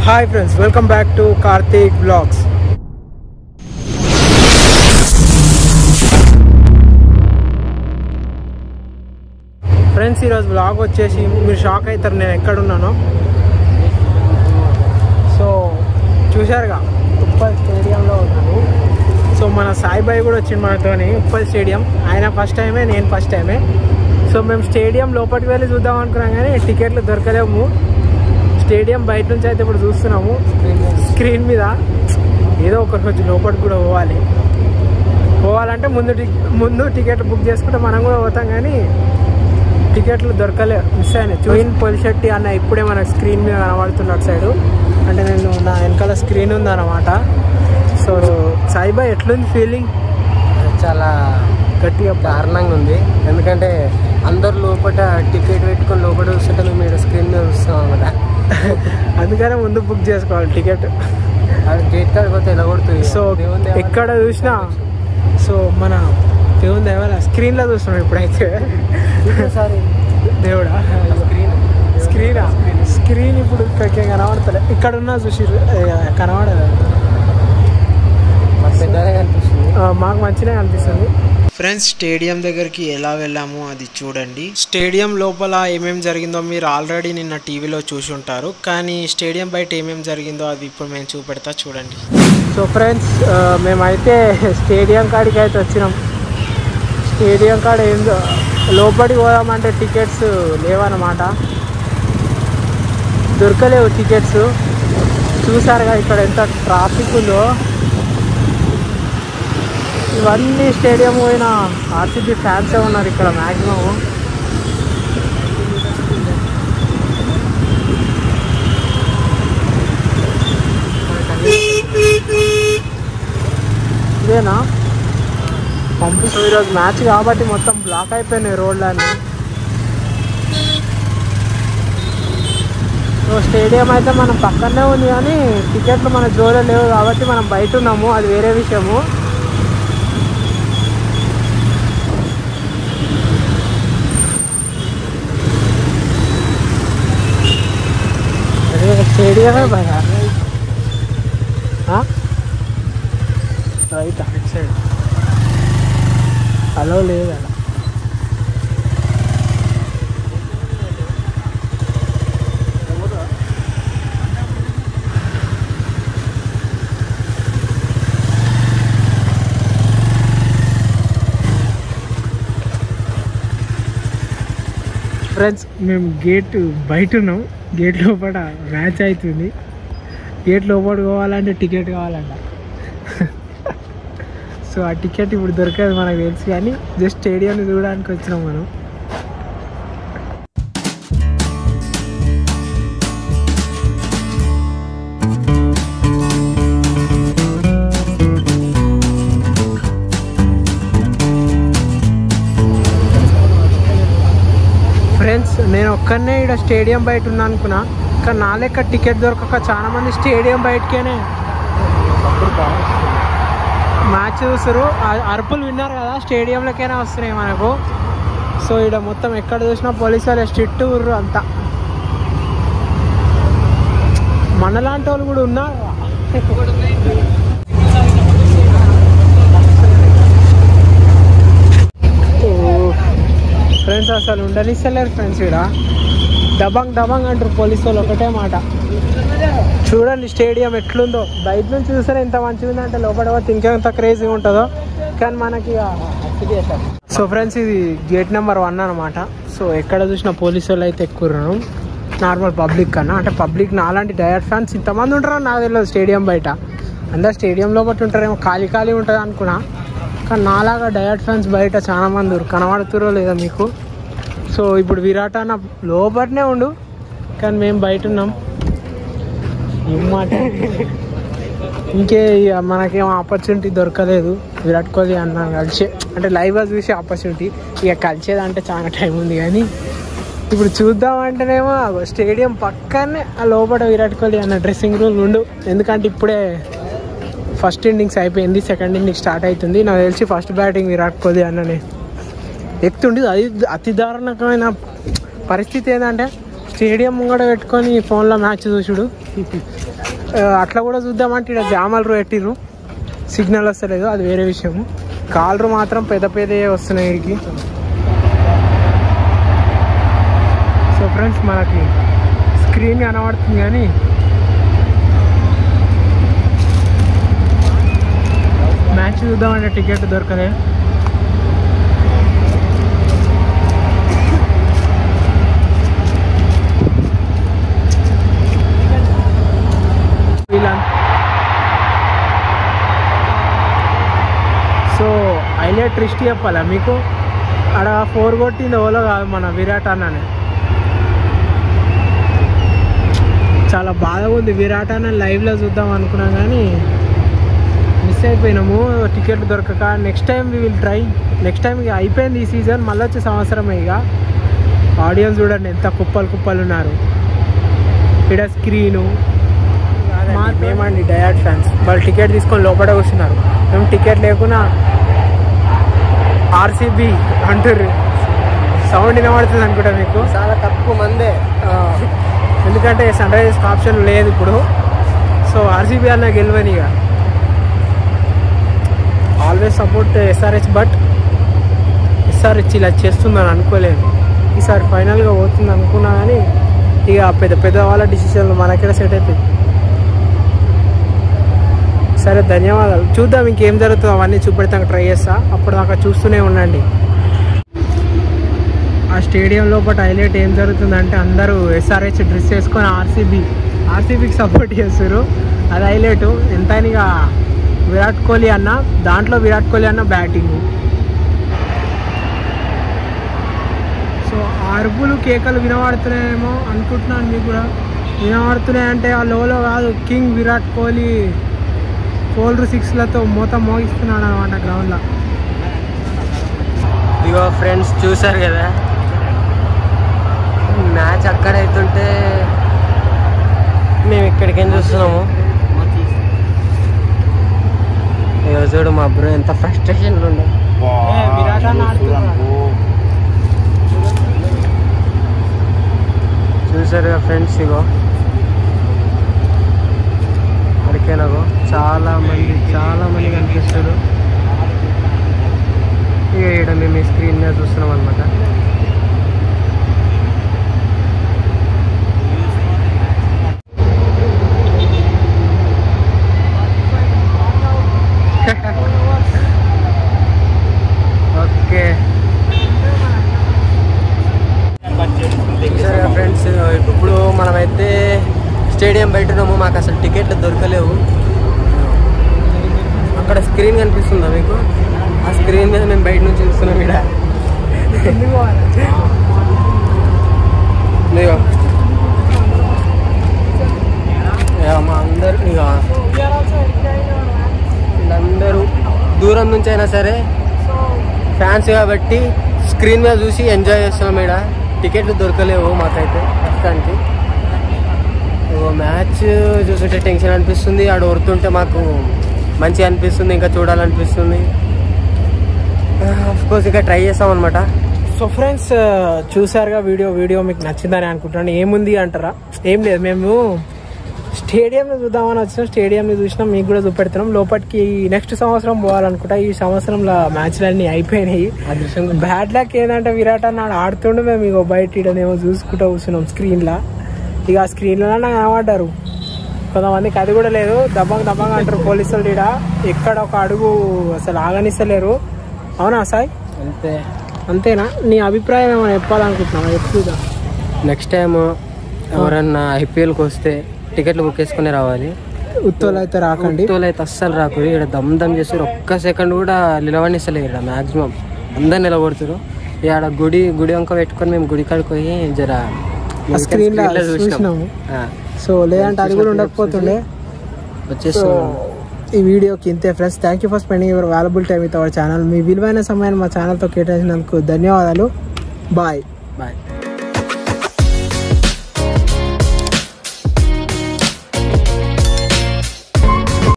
Hi friends welcome back to Karthik blogs friends ఈరోజు blog వచ్చేసి మీరు షాక్ అవుతారు నేను ఎక్కడున్నానో సో చూశారుగా ఉప్పల్ స్టేడియంలో ఉన్నాను సో మన సాయిబాయి కూడా వచ్చింది మనతోని ఉప్పల్ స్టేడియం ఆయన ఫస్ట్ టైమే నేను ఫస్ట్ టైమే సో మేము స్టేడియం లోపలికి వెళ్ళి చూద్దాం అనుకున్నాం కానీ టికెట్లు దొరకలేము స్టేడియం బయట నుంచి అయితే ఇప్పుడు చూస్తున్నాము స్క్రీన్ మీద ఏదో ఒక రోజు లోపలికి కూడా పోవాలి పోవాలంటే ముందు టి- ముందు టికెట్ బుక్ చేసుకుంటే మనం కూడా పోతాం కానీ టికెట్లు దొరకలే మిస్ అయినాయి చూయిన్ పొలిశెట్టి అన్న ఇప్పుడే మన స్క్రీన్ మీద కనబడుతున్న అటు సైడు అంటే నేను నా వెనకాల స్క్రీన్ ఉందన్నమాట సో సాయిబాయ్ ఎట్లుంది ఫీలింగ్ చాలా గట్టిగా దారుణంగా ఉంది ఎందుకంటే అందరు లోపల టికెట్ పెట్టుకొని లోపల చూస్తుంటే మేము ఇక్కడ స్క్రీన్ మీద చూస్తాం అనమాట అందుకనే ముందు బుక్ చేసుకోవాలి టికెట్ అది గేట్ కాడ పోతే ఎలా కొడుతుంది సో దేవుని దేవాలయం. ఎక్కడ చూసినా సో మన దేవుని దేవాల స్క్రీన్లో చూస్తున్నాం ఇప్పుడైతే ఒకసారి దేవుడా స్క్రీన్ స్క్రీనా స్క్రీన్ ఇప్పుడు ఇక్కడికి కనబడతలే ఇక్కడ ఉన్నా చూసి కనబడదు మాకు పెద్దగా కనిపిస్తుంది ఆ, మాకు మంచిగా అనిపిస్తుంది ఫ్రెండ్స్ స్టేడియం దగ్గరికి ఎలా వెళ్ళాము అది చూడండి స్టేడియం లోపల ఏమేమి జరిగిందో మీరు ఆల్రెడీ నిన్న టీవీలో చూసి ఉంటారు కానీ స్టేడియం బయట ఏమేమి జరిగిందో అది ఇప్పుడు మేము చూపెడతా చూడండి సో ఫ్రెండ్స్ ఆ, మేమైతే స్టేడియం కాడికి అయితే వచ్చినాం స్టేడియం కాడ ఏందో లోపలికి పోదామంటే టికెట్స్ లేవన్నమాట దొరకలేవు టికెట్స్ చూసారుగా ఇక్కడ ఎంత ట్రాఫిక్ ఉందో ఇవన్నీ స్టేడియం పోయిన ఆర్సీబీ ఫ్యాన్సే ఉన్నారు ఇక్కడ మ్యాక్సిమం ఇదేనా పంపిస్తాం ఈరోజు మ్యాచ్ కాబట్టి మొత్తం బ్లాక్ అయిపోయినాయి రోడ్లన్నీ సో స్టేడియం అయితే మనం పక్కనే ఉంది కానీ టికెట్లు మన జోలో లేవు కాబట్టి మనం బయట ఉన్నాము అది వేరే విషయము అరే స్టేడియమే బాగా రైట్ అటు సైడ్ హలో లేదా ఫ్రెండ్స్ మేము గేట్ బయట ఉన్నాం గేట్ లోపల మ్యాచ్ అవుతుంది గేట్ లోపల పోవాలంటే టికెట్ కావాలంట సో ఆ టికెట్ ఇప్పుడు దొరకదు మనకు తెలుసు కానీ జస్ట్ స్టేడియంని చూడడానికి వచ్చినాం మనం ఫ్రెండ్స్ నేను ఒక్కనే ఇక్కడ స్టేడియం బయట ఉన్నా అనుకున్నా కానీ నా లెక్క టికెట్ దొరకక చాలా మంది స్టేడియం బయటకేనే మ్యాచ్ చూస్తారు ఆ- అరుపులు విన్నారు కదా స్టేడియంలోకైనా వస్తున్నాయి మనకు సో ఇక్కడ మొత్తం ఎక్కడ చూసినా పోలీసు వాళ్ళు స్ట్రిక్ట్ ఊర్రు అంతా మనలాంటి వాళ్ళు కూడా ఉన్నారు ఫ్రెండ్స్ అసలు ఉండనిస్తలేరు ఫ్రెండ్స్ ఇక్కడ దబంగ్ దబంగ్ అంటారు పోలీసు వాళ్ళు ఒకటే మాట చూడండి స్టేడియం ఎట్లుందో బయట నుంచి చూస్తే ఎంత మంచిగా ఉందంటే లోపల పోతే ఇంకెంత క్రేజీగా ఉంటుందో కానీ మనకి సో ఫ్రెండ్స్ ఇది గేట్ నెంబర్ వన్ అనమాట సో ఎక్కడ చూసిన పోలీసు వాళ్ళు అయితే ఎక్కువ ఉన్నారు నార్మల్ పబ్లిక్ కన్నా అంటే పబ్లిక్ నాలాంటి డయర్ ఫ్యాన్స్ ఇంతమంది ఉంటారో నాకు తెలియదు స్టేడియం బయట అందరు స్టేడియం లోపల ఉంటారేమో ఖాళీ ఖాళీ ఉంటుంది అనుకున్నా కానీ నాలాగా డయట్ ఫ్యాన్స్ బయట చాలా మంది ఉన్నారు కనబడుతురో లేదా మీకు సో ఇప్పుడు విరాట్ అన్న లోపలనే ఉండు కానీ మేము బయట ఉన్నాం ఏం మాట ఇంకే ఇక మనకేం ఆపర్చునిటీ దొరకలేదు విరాట్ కోహ్లీ అన్న కలిసే అంటే లైవ్గా చూసే ఆపర్చునిటీ ఇక కలిసేదంటే చాలా టైం ఉంది కానీ ఇప్పుడు చూద్దాం అంటేనేమో అగో స్టేడియం పక్కనే ఆ లోపల విరాట్ కోహ్లీ అన్న డ్రెస్సింగ్ రూమ్ ఉండు ఎందుకంటే ఇప్పుడే ఫస్ట్ ఇన్నింగ్స్ అయిపోయింది సెకండ్ ఇన్నింగ్స్ స్టార్ట్ అవుతుంది నాకు తెలిసి ఫస్ట్ బ్యాటింగ్ విరాట్ కోహ్లీ అన్ననే ఎక్కుతుండి అది అతి దారుణమైన పరిస్థితి ఏంటంటే స్టేడియం ముంగడ పెట్టుకొని ఫోన్లో మ్యాచ్ చూసుడు ఆ, అట్లా కూడా చూద్దామంటే ఇక్కడ జామలు పెట్టిర్రు సిగ్నల్ వస్తలేదు అది వేరే విషయము కాలరు మాత్రం పెద్ద పెద్దవి వస్తున్నాయి వీడికి సో ఫ్రెండ్స్ మనకి స్క్రీన్ కనబడుతుంది కానీ మ్యాచ్ చూద్దామంటే టికెట్ దొరకలే వీళ్ళ- సో హైలైట్ ట్రిస్ట్ చెప్పాలా మీకు ఆడ ఫోర్ కొట్టింది ఓలో కాదు మన విరాట్ అన్ననే చాలా బాధగా ఉంది విరాట్ అన్న లైవ్లో చూద్దాం అనుకున్నాం కానీ మిస్ అయిపోయినాము టికెట్లు దొరకక next time we will try next time ఇక అయిపోయింది ఈ సీజన్ మళ్ళీ వచ్చే సంవత్సరమే ఇక ఆడియన్స్ చూడండి ఎంత కుప్పలు కుప్పలు ఉన్నారు ఇక్కడ స్క్రీను మేమండి డయాడ్ ఫ్యాన్స్ వాళ్ళు టికెట్ తీసుకొని లోపల కూర్చున్నారు మేము టికెట్ లేకున్నా ఆర్సీబీ అంటారు సౌండ్ వినబడుతుంది అనుకుంటా మీకు చాలా తక్కువ మందే ఆ, ఎందుకంటే సన్ రైజర్స్కి ఆప్షన్ లేదు ఇప్పుడు సో ఆర్సీబీ అన్న గెలవని ఇక always support SRH but SRH ఇలా చేస్తుందని అనుకోలేదు ఈసారి ఫైనల్గా పోతుంది అనుకున్నా కానీ ఇక పెద్ద పెద్ద వాళ్ళ డిసిషన్లు మనకెడ సెట్ అవుతాయి సరే ధన్యవాదాలు చూద్దాం ఇంకేం జరుగుతుందో అవన్నీ చూపెడతానికి ట్రై చేస్తా అప్పుడు దాకా చూస్తూనే ఉండండి ఆ స్టేడియం లోపల హైలైట్ ఏం జరుగుతుందంటే అందరూ ఎస్ఆర్హెచ్ డ్రెస్ వేసుకొని ఆర్సీబీ ఆర్సీబీకి సపోర్ట్ చేస్తారు అది హైలైట్ ఎంతైనా ఇక విరాట్ కోహ్లీ అన్న దాంట్లో విరాట్ కోహ్లీ అన్న బ్యాటింగ్ సో ఆ అరుపులు కేకలు వినబడుతున్నాయేమో అనుకుంటున్నాను మీకు కూడా వినబడుతున్నాయి అంటే ఆ లోలో కాదు కింగ్ విరాట్ కోహ్లీ ఫోర్ సిక్స్లతో మూత మోగిస్తున్నాడు అనమాట గ్రౌండ్లో ఇగో ఫ్రెండ్స్ చూసారు కదా మ్యాచ్ అక్కడ అవుతుంటే మేము ఇక్కడికేం చూస్తున్నాము ఇగో చూడు మా బ్రో ఎంత ఫ్రస్ట్రేషన్లో ఉండే విరాట్ అన్న ఆడుతున్నాడు చూసారు కదా ఫ్రెండ్స్ ఇగో అడికేనగో చాలా మంది చాలా మంది కనిపిస్తారు ఇక ఇక్కడ మేము ఈ స్క్రీన్ మీద చూస్తున్నాం అనమాట ఓకే సరే ఫ్రెండ్స్ ఇప్పుడు మనమైతే స్టేడియం బయట ఉన్నాము మాకు అసలు టికెట్లు దొరకలేవు అక్కడ స్క్రీన్ కనిపిస్తుందా మీకు ఆ స్క్రీన్ మీద మేము బయట నుంచి చూస్తున్నాం ఇక్కడ ఇదిగో. ఇక మా అందరు ఇక వీళ్ళందరూ దూరం నుంచి అయినా సరే ఫ్యాన్స్ కాబట్టి స్క్రీన్ మీద చూసి ఎంజాయ్ చేస్తున్నాం ఇక్కడ టికెట్లు దొరకలేవు మాకైతే ప్రస్తుతానికి ఓ మ్యాచ్ చూస్తుంటే టెన్షన్ అనిపిస్తుంది ఆడ ఓరుతుంటే మాకు మంచిగా అనిపిస్తుంది ఇంకా చూడాలనిపిస్తుంది కోర్స్ ఇంకా ట్రై చేస్తాం అనమాట సో ఫ్రెండ్స్ చూసారుగా వీడియో వీడియో మీకు నచ్చిందని అనుకుంటున్నాను ఏముంది అంటారా ఏం లేదు మేము స్టేడియంలో చూద్దామని వచ్చినాం స్టేడియంని చూసినాం మీకు కూడా చూపెడుతున్నాం లోపలికి నెక్స్ట్ సంవత్సరం పోవాలనుకుంటా ఈ సంవత్సరంలో మ్యాచ్లు అన్నీ అయిపోయినాయి అదృష్టం బ్యాడ్ లక్ ఏంటంటే విరాట్ అన్న ఆడ ఆడుతుండే మేము ఇక బయట ఈడనేమో చూసుకుంటూ కూర్చున్నాం స్క్రీన్లో ఇక ఆ స్క్రీన్లో కనబడ్డారు కొంతమందికి అది కూడా లేదు దబ్బంగా దబ్బంగా అంటారు పోలీసులు ఈడ ఎక్కడ ఒక అడుగు అసలు ఆగనిస్తలేరు అవునా సాయి అంతే అంతేనా నీ అభిప్రాయం ఏమైనా చెప్పాలనుకుంటున్నావా చెప్పుదా నెక్స్ట్ టైం ఎవరన్నా ఐపీఎల్కి వస్తే టికెట్లు బుక్ చేసుకుని రావాలి ఉత్తోలు అయితే రాకండి ఉత్తోలు అయితే అస్సలు రాకు ఇక్కడ దమ్ దమ్ చేస్తారు ఒక్క సెకండ్ కూడా నిలవనిస్తలేదు ఇక్కడ మాక్సిమం అందరు నిలబడుతారు ఇక్కడ గుడి గుడి వంక పెట్టుకొని మేము గుడి కాడికి పోయి జర ఆ స్క్రీన్ లో screen లో చూసినాం. చూసినాము ఆ, సో లేదంటే అది కూడా ఉండకపోతుండే సో వచ్చేస్తున్నాం ఈ వీడియోకి ఇంతే friends thank you for spending your valuable time with our channel మీ విలువైన సమయాన్ని మా ఛానల్తో కేటాయించినందుకు ధన్యవాదాలు బాయ్ బాయ్